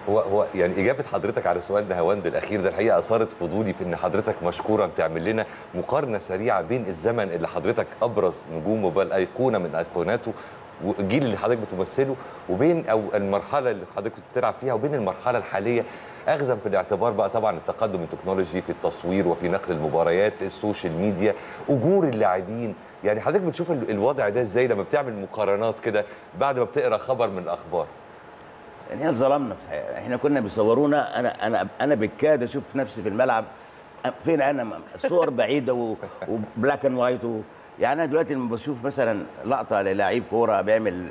هو هو يعني اجابه حضرتك على سؤال نهاوند الاخير ده الحقيقه اثارت فضولي في ان حضرتك مشكورا تعمل لنا مقارنه سريعه بين الزمن اللي حضرتك ابرز نجومه بل ايقونه من ايقوناته والجيل اللي حضرتك بتمثله وبين او المرحله اللي حضرتك كنت بتلعب فيها وبين المرحله الحاليه اخذا في الاعتبار بقى طبعا التقدم التكنولوجي في التصوير وفي نقل المباريات السوشيال ميديا اجور اللاعبين يعني حضرتك بتشوف ال- الوضع ده ازاي لما بتعمل مقارنات كده بعد ما بتقرا خبر من الاخبار يعني احنا اتظلمنا في الحقيقة. احنا كنا بيصورونا انا انا انا بالكاد اشوف نفسي في الملعب فين انا الصور بعيده و- وبلاك اند وايت و... يعني انا دلوقتي لما بشوف مثلا لقطه للاعيب كوره بيعمل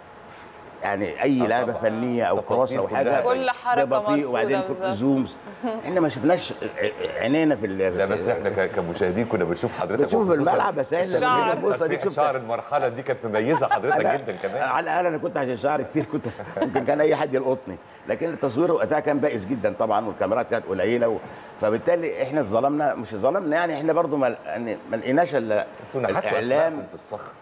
يعني اي آه لعبه طبعاً. فنيه او تفاصيل كروس او كلها. حاجه كل حركة ده بطيء مرصودة وبعدين بالظبط. زومز احنا ما شفناش ع- عينينا في ال- لا بس احنا ك- كمشاهدين كنا بنشوف حضرتك بتشوف وخصوصاً الملعب بس احنا الشعر. لما بص اديك تسريح شفت شعر المرحله دي كانت مميزه حضرتك أنا- جدا كمان على الاقل انا كنت عشان شعري كتير كنت ممكن كان اي حد يلقطني لكن التصوير وقتها كان بائس جدا طبعا والكاميرات كانت قليله و... فبالتالي احنا اتظلمنا مش اتظلمنا يعني احنا برضو ما يعني ما لقيناش الا انتوا نحتوا اسماءكم في الصخر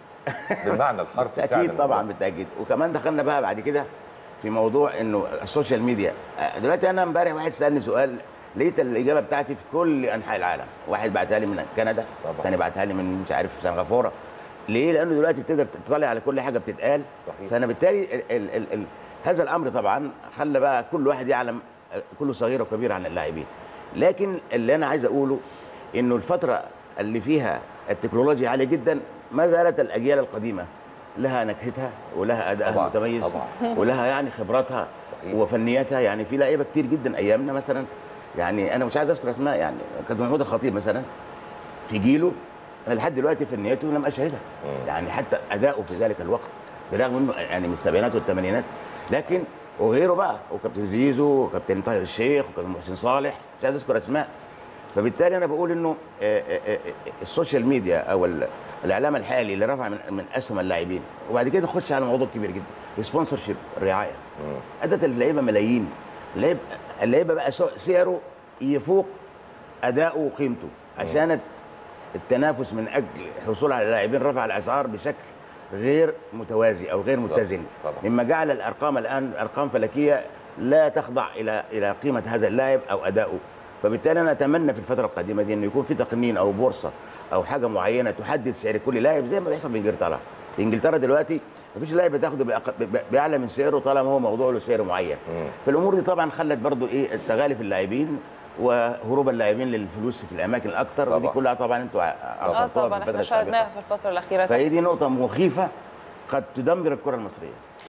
بالمعنى الحرفي فعلا بالتاكيد طبعا بالتاكيد وكمان دخلنا بقى بعد كده في موضوع انه السوشيال ميديا آه، دلوقتي انا امبارح واحد سالني سؤال لقيت الاجابه بتاعتي في كل انحاء العالم واحد بعتها لي من كندا طبعا. ثاني بعتها لي من مش عارف سنغافوره ليه لانه دلوقتي بتقدر تطلع على كل حاجه بتتقال صحيح. فانا بالتالي ال ال ال ال هذا الامر طبعا خلى بقى كل واحد يعلم آه، كل صغير وكبير عن اللاعبين لكن اللي انا عايز اقوله انه الفتره اللي فيها التكنولوجيا عاليه جدا ما زالت الاجيال القديمه لها نكهتها ولها ادائها طبعاً، المتميز طبعاً. ولها يعني خبراتها صحيح. وفنياتها يعني في لعيبه كتير جدا ايامنا مثلا يعني انا مش عايز اذكر اسماء يعني كان محمود الخطيب مثلا في جيله انا لحد دلوقتي فنياته لم اشاهدها يعني حتى اداؤه في ذلك الوقت بالرغم انه يعني من السبعينات والثمانينات لكن وغيره بقى وكابتن زيزو وكابتن طاهر الشيخ وكابتن محسن صالح مش عايز اذكر اسماء فبالتالي انا بقول انه آه، آه، آه، السوشيال ميديا او ال- الاعلام الحالي اللي رفع من من اسهم اللاعبين وبعد كده نخش على موضوع كبير جدا السبونسر شيب الرعايه ادت اللعيبه ملايين اللعيب اللعيبه بقى سو- سعره يفوق اداؤه وقيمته عشان التنافس من اجل الحصول على لاعبين رفع الاسعار بشكل غير متوازي او غير متزن طبعاً. مما جعل الارقام الان ارقام فلكيه لا تخضع الى الى قيمه هذا اللاعب او ادائه فبالتالي انا اتمنى في الفتره القادمه دي انه يكون في تقنين او بورصه او حاجه معينه تحدد سعر كل لاعب زي ما بيحصل في انجلترا في انجلترا دلوقتي مفيش لاعب بتاخده بأق- ب- باعلى من سعره طالما هو موضوع له سعر معين فالامور دي طبعا خلت برضو ايه التغالي في اللاعبين وهروب اللاعبين للفلوس في الاماكن الاكثر ودي طبعاً. كلها طبعا انتوا اه عرفتوها طبعا في احنا الفتره شاهدناها السابقه في الفتره الاخيره فهي دي نقطه مخيفه قد تدمر الكره المصريه